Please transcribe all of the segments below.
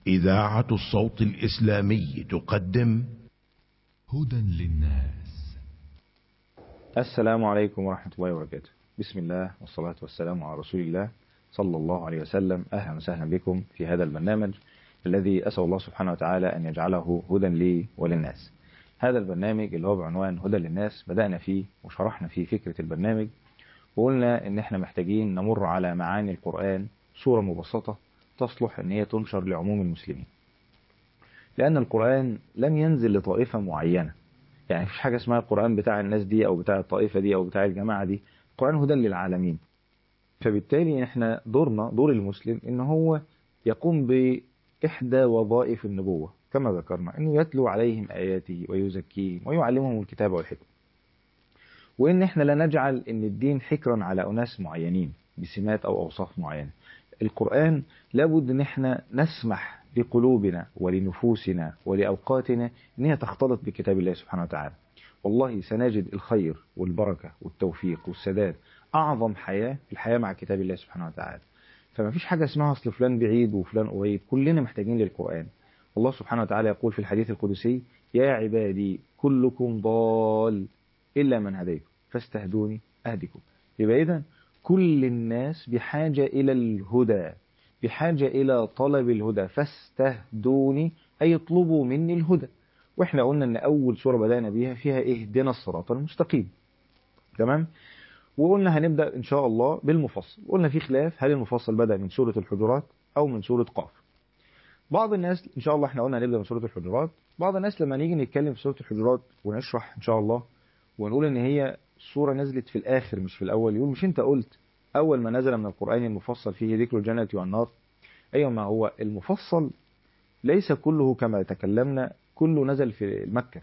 إذاعة الصوت الإسلامي تقدم هدى للناس السلام عليكم ورحمة الله وبركاته بسم الله والصلاة والسلام على رسول الله صلى الله عليه وسلم أهلا وسهلا بكم في هذا البرنامج الذي أسأل الله سبحانه وتعالى أن يجعله هدى لي وللناس هذا البرنامج اللي هو بعنوان هدى للناس بدأنا فيه وشرحنا فيه فكرة البرنامج وقلنا ان احنا محتاجين نمر على معاني القرآن صورة مبسطة تصلح ان هي تنشر لعموم المسلمين لان القرآن لم ينزل لطائفة معينة يعني مفيش حاجة اسمها القرآن بتاع الناس دي او بتاع الطائفة دي او بتاع الجماعة دي القرآن هدى للعالمين فبالتالي احنا دورنا دور المسلم ان هو يقوم بإحدى وظائف النبوة كما ذكرنا انه يتلو عليهم آياته ويزكيهم ويعلمهم الكتاب والحكمة وان احنا لا نجعل ان الدين حكرا على اناس معينين بسمات او اوصاف معينه القران لابد ان احنا نسمح لقلوبنا ولنفوسنا ولاوقاتنا ان هي تختلط بكتاب الله سبحانه وتعالى والله سنجد الخير والبركه والتوفيق والسداد اعظم حياه في الحياه مع كتاب الله سبحانه وتعالى فما فيش حاجه اسمها اصل فلان بعيد وفلان قريب كلنا محتاجين للقران الله سبحانه وتعالى يقول في الحديث القدسي يا عبادي كلكم ضال إلا من هديته فاستهدوني أهدكم يبقى إذا كل الناس بحاجة إلى الهدى بحاجة إلى طلب الهدى فاستهدوني أي اطلبوا مني الهدى وإحنا قلنا أن أول سورة بدأنا بيها فيها اهدنا الصراط المستقيم تمام وقلنا هنبدأ إن شاء الله بالمفصل قلنا في خلاف هل المفصل بدأ من سورة الحجرات أو من سورة قاف بعض الناس إن شاء الله إحنا قلنا هنبدأ من سورة الحجرات بعض الناس لما نيجي نتكلم في سورة الحجرات ونشرح إن شاء الله ونقول ان هي الصورة نزلت في الاخر مش في الاول يقول مش انت قلت اول ما نزل من القرآن المفصل فيه ذكر الجنة والنار ايوه ما هو المفصل ليس كله كما تكلمنا كله نزل في مكة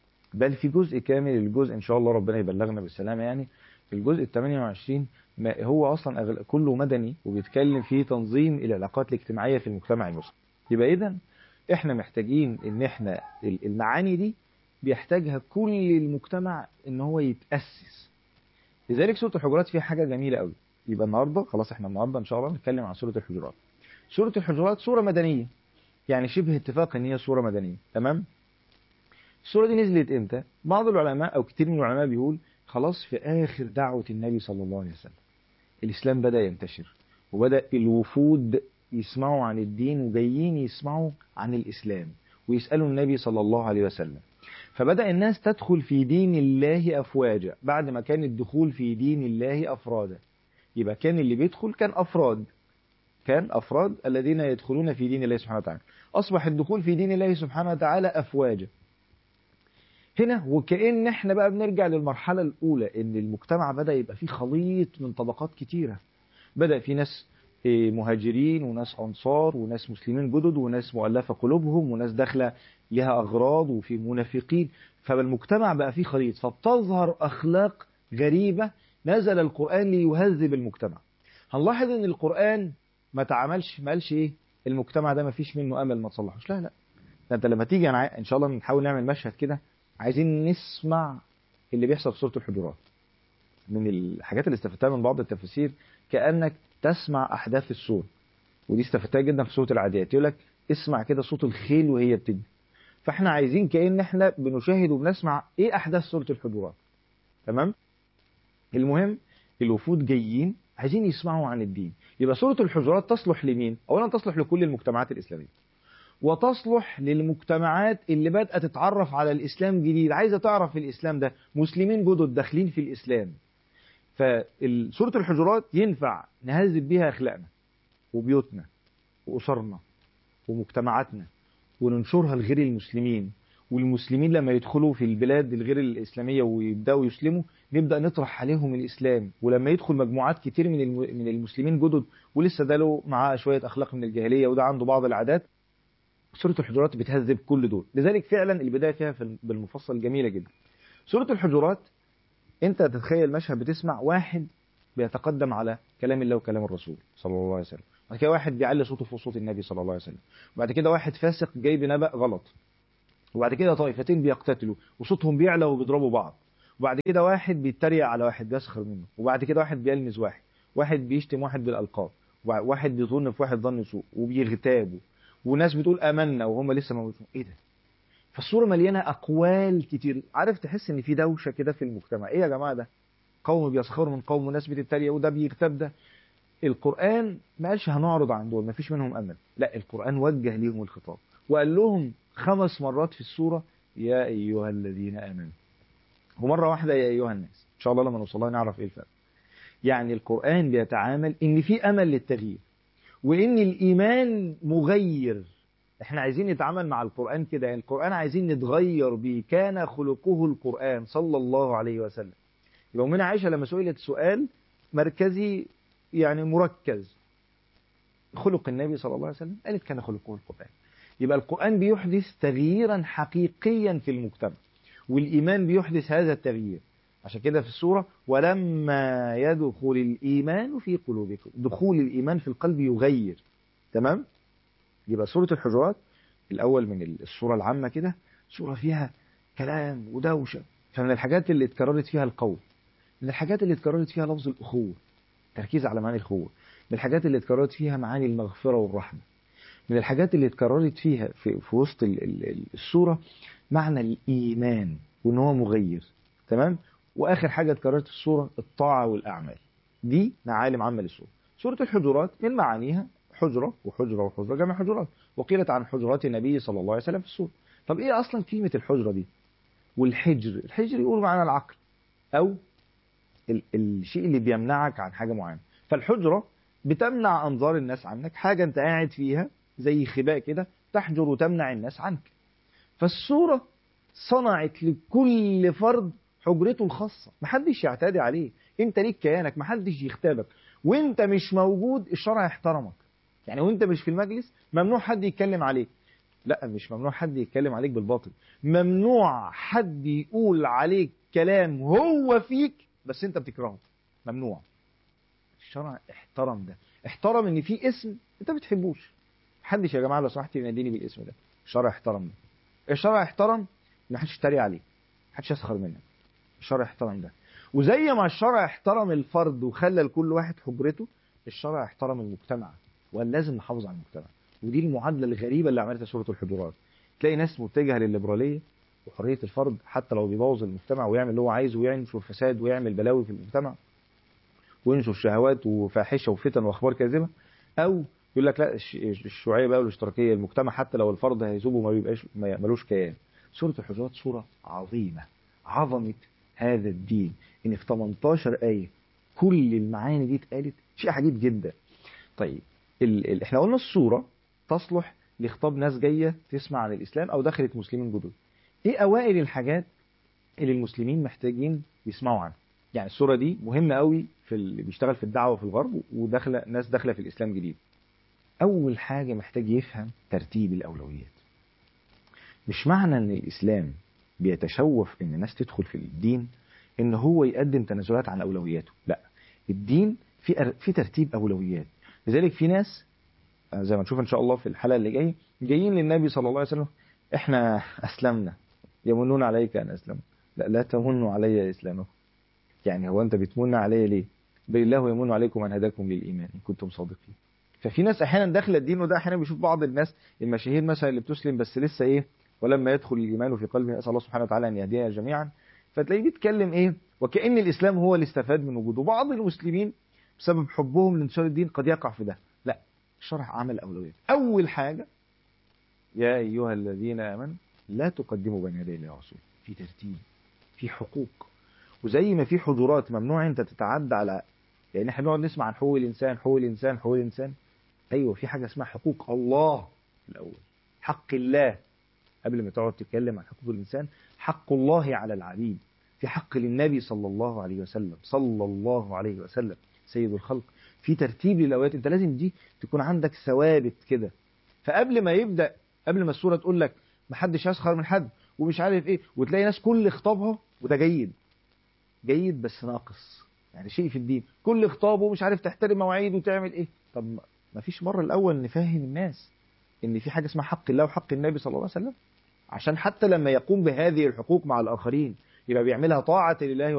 بل في جزء كامل الجزء ان شاء الله ربنا يبلغنا بالسلامة يعني الجزء ال 28 ما هو اصلا كله مدني وبيتكلم في تنظيم العلاقات الاجتماعية في المجتمع المسلم يبقى اذا احنا محتاجين ان احنا المعاني دي بيحتاجها كل المجتمع ان هو يتأسس لذلك سورة الحجرات فيها حاجة جميلة قوي يبقى النهاردة خلاص احنا النهاردة ان شاء الله نتكلم عن سورة الحجرات سورة الحجرات سورة مدنية يعني شبه اتفاق ان هي سورة مدنية تمام السورة دي نزلت امتى بعض العلماء او كتير من العلماء بيقول خلاص في اخر دعوة النبي صلى الله عليه وسلم الاسلام بدأ ينتشر وبدأ الوفود يسمعوا عن الدين وجايين يسمعوا عن الاسلام ويسألوا النبي صلى الله عليه وسلم فبدأ الناس تدخل في دين الله أفواجا بعد ما كان الدخول في دين الله أفرادا يبقى كان اللي بيدخل كان أفراد كان أفراد الذين يدخلون في دين الله سبحانه وتعالى أصبح الدخول في دين الله سبحانه وتعالى أفواجا هنا وكأن احنا بقى بنرجع للمرحلة الأولى إن المجتمع بدأ يبقى فيه خليط من طبقات كتيرة بدأ في ناس مهاجرين وناس أنصار وناس مسلمين جدد وناس مؤلفة قلوبهم وناس داخلة لها أغراض وفي منافقين فالمجتمع بقى فيه خليط فبتظهر أخلاق غريبة نزل القرآن ليهذب المجتمع هنلاحظ ان القرآن ما تعاملش ما قالش ايه المجتمع ده ما فيش منه امل ما تصلحوش لا لا ده انت لما تيجي انا ان شاء الله نحاول نعمل مشهد كده عايزين نسمع اللي بيحصل في سورة الحجرات من الحاجات اللي استفدتها من بعض التفاسير كأنك تسمع أحداث السورة ودي استفدتها جدا في سورة العاديات يقول لك اسمع كده صوت الخيل وهي بتدي فاحنا عايزين كأن احنا بنشاهد وبنسمع ايه أحداث سورة الحجرات تمام المهم الوفود جايين عايزين يسمعوا عن الدين يبقى سورة الحجرات تصلح لمين أولا تصلح لكل المجتمعات الإسلامية وتصلح للمجتمعات اللي بدأت تتعرف على الإسلام جديد عايزة تعرف الإسلام ده مسلمين جدد داخلين في الإسلام فسورة الحجرات ينفع نهذب بيها أخلاقنا وبيوتنا وأسرنا ومجتمعاتنا وننشرها لغير المسلمين والمسلمين لما يدخلوا في البلاد الغير الإسلامية ويبدأوا يسلموا نبدأ نطرح عليهم الإسلام ولما يدخل مجموعات كتير من من المسلمين جدد ولسه ده له معاه شوية أخلاق من الجاهلية وده عنده بعض العادات سورة الحجرات بتهذب كل دول لذلك فعلا البداية فيها بالمفصل جميلة جدا سورة الحجرات انت تتخيل مشهد بتسمع واحد بيتقدم على كلام الله وكلام الرسول صلى الله عليه وسلم بعد كده واحد بيعلي صوته فوق صوت النبي صلى الله عليه وسلم وبعد كده واحد فاسق جاي بنبأ غلط وبعد كده طائفتين بيقتتلوا وصوتهم بيعلى وبيضربوا بعض وبعد كده واحد بيتريق على واحد بيسخر منه وبعد كده واحد بيلمز واحد واحد بيشتم واحد بالألقاب واحد بيظن في واحد ظن سوء وبيغتابوا وناس بتقول امنا وهم لسه موجودين ايه ده فالصوره مليانه اقوال كتير عارف تحس ان في دوشه كده في المجتمع ايه يا جماعه ده قوم بيسخروا من قوم وناس بتتريق وده بيغتاب ده القران ما قالش هنعرض عن دول ما فيش منهم امل لا القران وجه ليهم الخطاب وقال لهم خمس مرات في السوره يا ايها الذين امنوا ومره واحده يا ايها الناس ان شاء الله لما نوصل لها نعرف ايه الفرق يعني القران بيتعامل ان في امل للتغيير وان الايمان مغير احنا عايزين نتعامل مع القران كده يعني القران عايزين نتغير بيه كان خلقه القران صلى الله عليه وسلم يبقى أمنا عائشه لما سئلت سؤال مركزي يعني مركز خلق النبي صلى الله عليه وسلم قالت كان خلقه القران يبقى القران بيحدث تغييرا حقيقيا في المجتمع والايمان بيحدث هذا التغيير عشان كده في السورة ولما يدخل الإيمان في قلوبكم دخول الإيمان في القلب يغير تمام يبقى سورة الحجرات الأول من السورة العامة كده سورة فيها كلام ودوشة فمن الحاجات اللي اتكررت فيها القول من الحاجات اللي اتكررت فيها لفظ الأخوة تركيز على معاني الأخوة من الحاجات اللي اتكررت فيها معاني المغفرة والرحمة من الحاجات اللي اتكررت فيها في, في وسط ال- ال- السورة معنى الإيمان وإن هو مغير تمام واخر حاجه اتكررت في السوره الطاعه والاعمال دي معالم عامه للسوره سوره الحجرات من معانيها حجره وحجره وحجره جمع حجرات وقيلت عن حجرات النبي صلى الله عليه وسلم في السوره طب ايه اصلا كلمه الحجره دي والحجر الحجر يقول معنى العقل او ال الشيء اللي بيمنعك عن حاجه معينه فالحجره بتمنع انظار الناس عنك حاجه انت قاعد فيها زي خباء كده تحجر وتمنع الناس عنك فالسوره صنعت لكل فرد حجرته الخاصة محدش يعتدي عليه انت ليك كيانك محدش يختابك وانت مش موجود الشرع يحترمك يعني وانت مش في المجلس ممنوع حد يتكلم عليك لا مش ممنوع حد يتكلم عليك بالباطل ممنوع حد يقول عليك كلام هو فيك بس انت بتكرهه ممنوع الشرع احترم ده احترم ان في اسم انت ما بتحبوش محدش يا جماعه لو سمحت يناديني بالاسم ده الشرع احترم ده الشرع احترم ان محدش يتريق عليك محدش يسخر منك الشرع احترم ده وزي ما الشرع احترم الفرد وخلى لكل واحد حجرته الشرع احترم المجتمع وقال لازم نحافظ على المجتمع ودي المعادله الغريبه اللي عملتها سوره الحجرات تلاقي ناس متجهه للليبراليه وحريه الفرد حتى لو بيبوظ المجتمع ويعمل اللي هو عايزه وينشر فساد ويعمل بلاوي في المجتمع وينشر شهوات وفاحشه وفتن واخبار كاذبه او يقول لك لا الش- الشيوعيه بقى والاشتراكيه المجتمع حتى لو الفرد هيذوبه ما بيبقاش ما ملوش كيان سوره الحجرات سوره عظيمه عظمه هذا الدين ان في 18 ايه كل المعاني دي اتقالت شيء عجيب جدا طيب ال... ال... احنا قلنا الصوره تصلح لخطاب ناس جايه تسمع عن الاسلام او دخلت مسلمين جدد ايه اوائل الحاجات اللي المسلمين محتاجين يسمعوا عنها يعني الصوره دي مهمه قوي في اللي بيشتغل في الدعوه في الغرب وداخله ناس داخله في الاسلام جديد اول حاجه محتاج يفهم ترتيب الاولويات مش معنى ان الاسلام بيتشوف ان الناس تدخل في الدين ان هو يقدم تنازلات عن اولوياته لا الدين في أر- في ترتيب اولويات لذلك في ناس آه، زي ما نشوف ان شاء الله في الحلقه اللي جايه جايين للنبي صلى الله عليه وسلم احنا اسلمنا يمنون عليك ان اسلموا لا لا تمنوا علي اسلامكم يعني هو انت بتمن علي ليه بل الله يمن عليكم ان هداكم للايمان ان كنتم صادقين ففي ناس احيانا داخله الدين وده احيانا بيشوف بعض الناس المشاهير مثلا اللي بتسلم بس لسه ايه ولما يدخل الايمان في قلبه اسال الله سبحانه وتعالى ان يهدينا جميعا فتلاقيه بيتكلم ايه وكأن الاسلام هو اللي استفاد من وجوده وبعض المسلمين بسبب حبهم لانتشار الدين قد يقع في ده لا الشرع عمل اولويات اول حاجه يا ايها الذين امنوا لا تقدموا بين يدي الله ورسوله في ترتيب في حقوق وزي ما في حضورات ممنوع انت تتعدى على يعني احنا بنقعد نسمع عن حقوق الانسان حقوق الانسان حقوق الانسان ايوه في حاجه اسمها حقوق الله الاول حق الله قبل ما تقعد تتكلم عن حقوق الانسان حق الله على العبيد في حق للنبي صلى الله عليه وسلم صلى الله عليه وسلم سيد الخلق في ترتيب للاوقات انت لازم دي تكون عندك ثوابت كده فقبل ما يبدا قبل ما السوره تقول لك محدش يسخر من حد ومش عارف ايه وتلاقي ناس كل خطابها وده جيد جيد بس ناقص يعني شيء في الدين كل خطابه مش عارف تحترم مواعيد وتعمل ايه طب ما فيش مره الاول نفهم الناس ان في حاجه اسمها حق الله وحق النبي صلى الله عليه وسلم عشان حتى لما يقوم بهذه الحقوق مع الاخرين يبقى بيعملها طاعه لله